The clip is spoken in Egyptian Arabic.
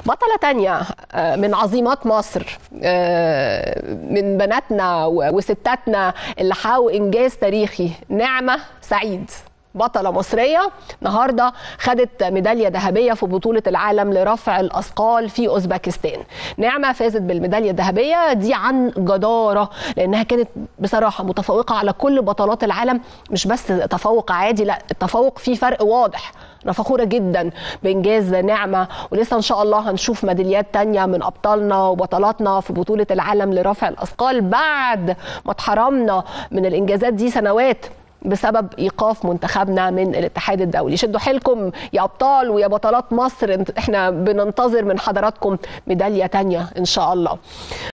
بطلة تانية آه، من عظيمات مصر آه، من بناتنا و- وستاتنا اللي حاولوا إنجاز تاريخي نعمة سعيد بطلة مصرية النهاردة خدت ميدالية ذهبية في بطولة العالم لرفع الأثقال في أوزبكستان نعمة فازت بالميدالية الذهبية دي عن جدارة لأنها كانت بصراحة متفوقة على كل بطلات العالم مش بس تفوق عادي لا التفوق فيه فرق واضح أنا فخورة جدا بإنجاز نعمة ولسه إن شاء الله هنشوف ميداليات تانية من أبطالنا وبطلاتنا في بطولة العالم لرفع الأثقال بعد ما اتحرمنا من الإنجازات دي سنوات بسبب ايقاف منتخبنا من الاتحاد الدولي شدوا حيلكم يا ابطال ويا بطلات مصر احنا بننتظر من حضراتكم ميداليه تانية ان شاء الله